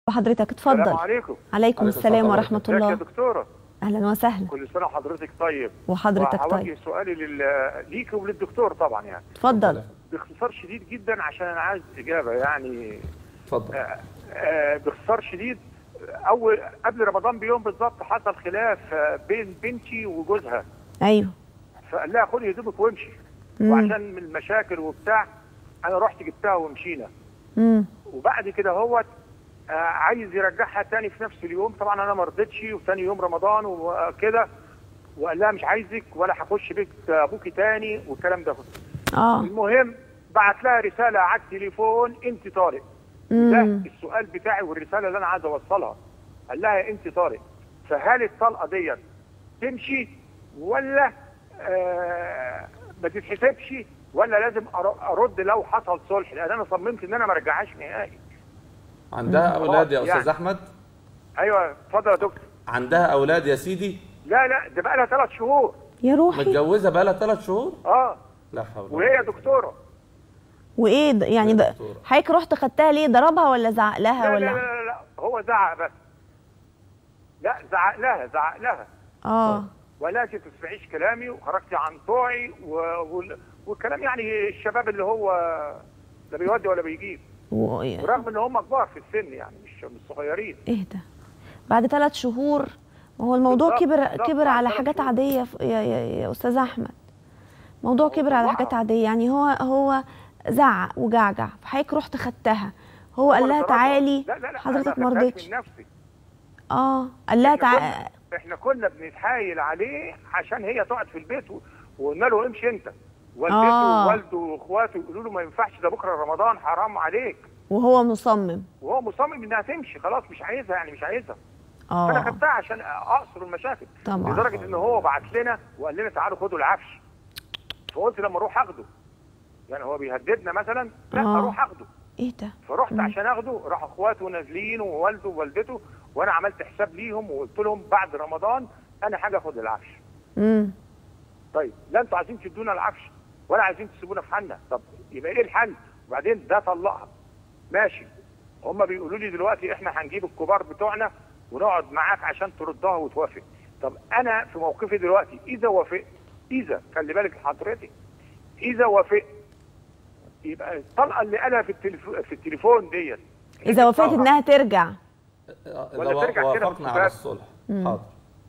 حضرتك السلام اتفضل عليكم عليكم عليكم السلام السلام ورحمة ازيك يا الله دكتوره أهلا وسهلا كل سنه وحضرتك طيب وحضرتك وهوجه طيب سؤالي لل... ليك وللدكتور طبعا يعني اتفضل باختصار شديد جدا عشان انا عايز اجابه يعني اتفضل آه، آه، باختصار شديد اول قبل رمضان بيوم بالظبط حصل خلاف آه، بين بنتي وجوزها أيوه فقال لها خدي هدومك وامشي مم. وعشان من المشاكل وبتاع انا رحت جبتها ومشينا امم وبعد كده هو آه، عايز يرجعها تاني في نفس اليوم طبعا انا ما رضيتش وثاني يوم رمضان وكده وقال لها مش عايزك ولا هخش بيت ابوكي تاني والكلام ده اه المهم بعت لها رساله على التليفون انت طارق ده امم السؤال بتاعي والرساله اللي انا عايز اوصلها قال لها انت طارق فهل الطلقه ديت تمشي ولا آه ما تتحسبش ولا لازم أر- ارد لو حصل صلح لان انا صممت ان انا ما ارجعهاش نهائي عندها اولاد يا يعني. استاذ احمد ايوه اتفضل يا دكتور عندها اولاد يا سيدي لا لا ده بقى لها ثلاث شهور يا روحي متجوزه بقى لها ثلاث شهور اه لا حول ولا وهي دكتوره وايه ده يعني ده دكتورة. حضرتك رحت خدتها ليه ضربها ولا زعق لها لا لا, ولا لا لا لا هو زعق بس لا زعق لها زعق لها اه ولا تسمعيش كلامي وخرجتي عن طوعي و... وال- والكلام يعني الشباب اللي هو لا بيودي ولا بيجيب و... ورغم ان هم كبار في السن يعني مش مش صغيرين ايه ده بعد ثلاث شهور ما هو الموضوع بالظبط، كبر بالظبط، كبر بعد على ثلاث حاجات شهور. عاديه ف- يا, يا, يا استاذ احمد موضوع كبر على طبعا. حاجات عاديه يعني هو هو زعق وجعجع فحضرتك رحت خدتها هو قال اللي لها ضربها. تعالي لا لا لا حضرتك أنا ما خدتهاش رضيتش من نفسي اه قال لها احنا تعالي كنا, احنا كنا بنتحايل عليه عشان هي تقعد في البيت و- وقلنا له امشي انت والدته آه. ووالده واخواته يقولوا له ما ينفعش ده بكره رمضان حرام عليك وهو مصمم وهو مصمم انها تمشي خلاص مش عايزها يعني مش عايزها فانا اه خدتها عشان اقصر المشاكل طبعا. لدرجه ان هو بعت لنا وقال لنا تعالوا خدوا العفش فقلت لما اروح اخده يعني هو بيهددنا مثلا لا آه. اروح اخده ايه ده فرحت مم. عشان اخده راح اخواته نازلين ووالده ووالدته وانا عملت حساب ليهم وقلت لهم بعد رمضان انا حاجه اخد العفش امم طيب لا انتوا عايزين تدونا العفش ولا عايزين تسيبونا في حالنا طب يبقى ايه الحل وبعدين ده طلقها ماشي هم بيقولوا لي دلوقتي احنا هنجيب الكبار بتوعنا ونقعد معاك عشان تردها وتوافق طب انا في موقفي دلوقتي اذا وافقت اذا خلي بالك حضرتك اذا وافقت يبقى الطلقه اللي قالها في التليفون في التليفون ديت اذا وافقت طلقة. انها ترجع ولا اذا ترجع كده وافقنا بصفات. على الصلح حاضر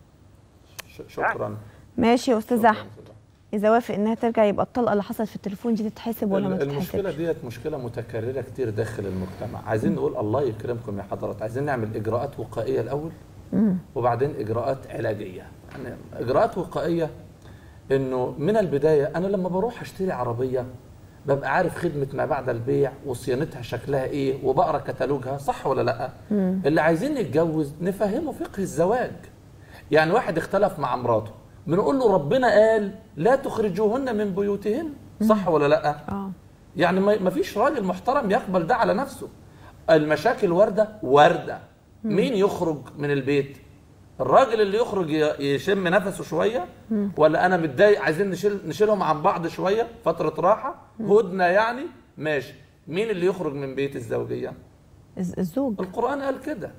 ش- شكرا ماشي يا استاذ شكراً احمد اذا وافق انها ترجع يبقى الطلقه اللي حصلت في التليفون دي تتحسب ولا ما المشكله تتحسبش ديت مشكله متكرره كتير داخل المجتمع عايزين نقول الله يكرمكم يا حضرات عايزين نعمل اجراءات وقائيه الاول وبعدين اجراءات علاجيه يعني اجراءات وقائيه انه من البدايه انا لما بروح اشتري عربيه ببقى عارف خدمه ما بعد البيع وصيانتها شكلها ايه وبقرا كتالوجها صح ولا لا اللي عايزين نتجوز نفهمه فقه الزواج يعني واحد اختلف مع مراته بنقول له ربنا قال لا تخرجوهن من بيوتهن صح ولا لا اه يعني ما ما فيش راجل محترم يقبل ده على نفسه المشاكل وردة وردة مين يخرج من البيت الراجل اللي يخرج ي- يشم نفسه شوية ولا أنا متضايق عايزين نشيل نشيلهم عن بعض شوية فترة راحة هدنة يعني ماشي مين اللي يخرج من بيت الزوجية الز- الزوج القرآن قال كده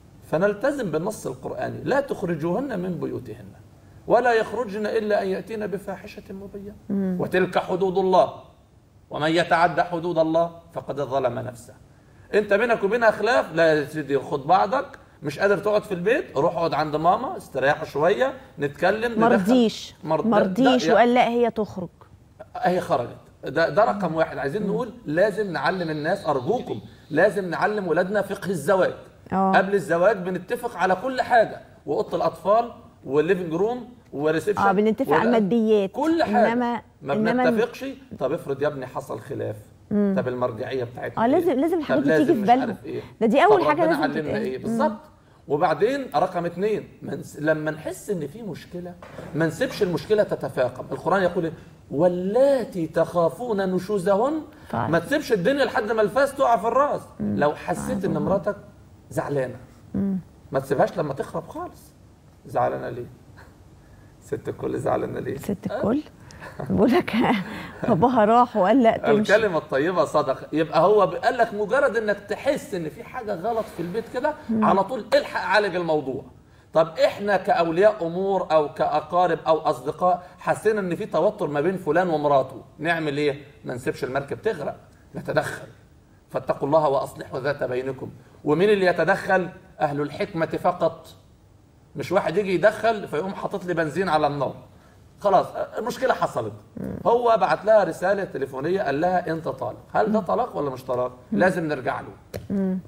فنلتزم بالنص القرآني لا تخرجوهن من بيوتهن ولا يخرجن إلا أن يأتين بفاحشة مبينة وتلك حدود الله ومن يتعدى حدود الله فقد ظلم نفسه انت بينك وبينها خلاف لا يا سيدي خد بعضك مش قادر تقعد في البيت روح اقعد عند ماما استريحوا شويه نتكلم ندخل- مرضيش مرض- لا- مرضيش لا، وقال لا هي تخرج هي خرجت ده ده رقم واحد عايزين نقول لازم نعلم الناس ارجوكم لازم نعلم ولادنا فقه الزواج اه. قبل الزواج بنتفق على كل حاجه واوضه الاطفال والليفنج روم وريسبشن اه بنتفق على الماديات كل حاجه انما ما انما بنتفقش طب افرض يا ابني حصل خلاف طب المرجعيه بتاعتنا اه إيه؟ لازم لازم طب الحاجات دي لازم تيجي في مش بالهم عارف إيه؟ ده دي اول طب حاجه ربنا لازم علمنا تتقال. ايه مم. بالظبط وبعدين رقم اثنين منس... لما نحس ان في مشكله ما نسيبش المشكله تتفاقم القران يقول إيه؟ واللاتي تخافون نشوزهن طيب. ما تسيبش الدنيا لحد ما الفاس تقع في الراس لو حسيت ان مراتك زعلانه ما تسيبهاش لما تخرب خالص زعلانه ليه ست الكل زعلانه ليه؟ ست الكل بقول لك باباها راح وقال لا تمشي الكلمة الطيبة صدقة يبقى هو قال لك مجرد انك تحس ان في حاجة غلط في البيت كده على طول الحق عالج الموضوع طب احنا كاولياء امور او كاقارب او اصدقاء حسينا ان في توتر ما بين فلان ومراته نعمل ايه ما نسيبش المركب تغرق نتدخل فاتقوا الله واصلحوا ذات بينكم ومين اللي يتدخل اهل الحكمة فقط مش واحد يجي يدخل فيقوم حاطط لي بنزين على النار خلاص المشكله حصلت هو بعت لها رساله تليفونيه قال لها انت طالق هل ده طلاق ولا مش طلاق لازم نرجع له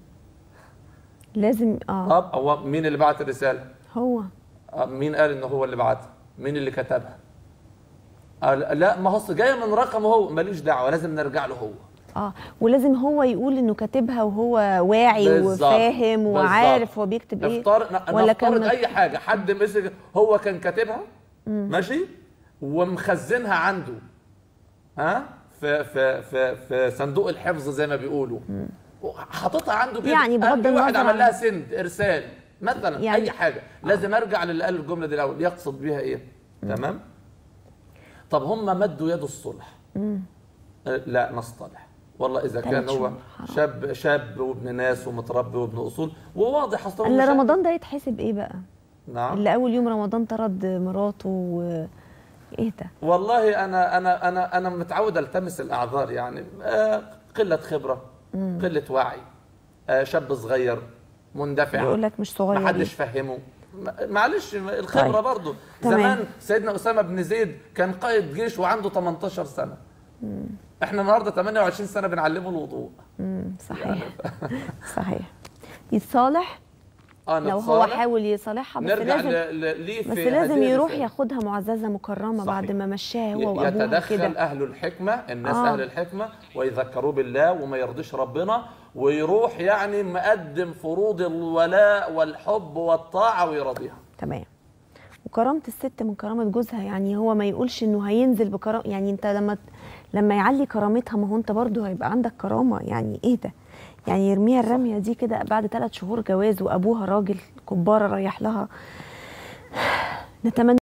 لازم اه طب هو مين اللي بعت الرساله هو آه، مين قال ان هو اللي بعتها مين اللي كتبها آه، لا ما هو أصل جايه من رقمه هو ماليش دعوه لازم نرجع له هو اه ولازم هو يقول انه كاتبها وهو واعي بالظبط، وفاهم بالظبط. وعارف هو بيكتب ايه افترض ولا نفترض كان اي حاجه حد مسك هو كان كاتبها ماشي ومخزنها عنده ها في في في في صندوق الحفظ زي ما بيقولوا حاططها عنده كده يعني بغض في واحد النظر عمل عن- لها سند ارسال مثلا يعني- يعني اي حاجه لازم ارجع للي قال الجمله دي الاول يقصد بيها ايه تمام طب هم مدوا يد الصلح آه، لا نصطلح والله اذا كان تلات هو شهور، حرام. شاب شاب وابن ناس ومتربي وابن اصول وواضح اصلا اللي مش- رمضان ده يتحسب ايه بقى نعم اللي اول يوم رمضان طرد مراته و... ايه ده والله انا انا انا انا متعود التمس الاعذار يعني آه، قله خبره قله وعي آه، شاب صغير مندفع بيقول لك مش صغير ما حدش فهمه ما- معلش الخبره طيب. برضه تمام. زمان سيدنا اسامه بن زيد كان قائد جيش وعنده 18 سنه احنا النهارده 28 سنه بنعلمه الوضوء مم، صحيح صحيح يتصالح انا لو هو اتصالح، حاول يصالحها بس نرجع لازم ل- ل- ليه بس في لازم هذه يروح الرسالة. ياخدها معززه مكرمه بعد صحيح. ما مشاها هو وابوها يتدخل كده اهل الحكمه الناس آه. آه. اهل الحكمه ويذكروه بالله وما يرضيش ربنا ويروح يعني مقدم فروض الولاء والحب والطاعه ويرضيها تمام وكرامه الست من كرامه جوزها يعني هو ما يقولش انه هينزل بكرامه يعني انت لما لما يعلي كرامتها ما هو انت برضه هيبقى عندك كرامه يعني ايه ده يعني يرميها الرميه دي كده بعد ثلاث شهور جواز وابوها راجل كباره رايح لها نتمنى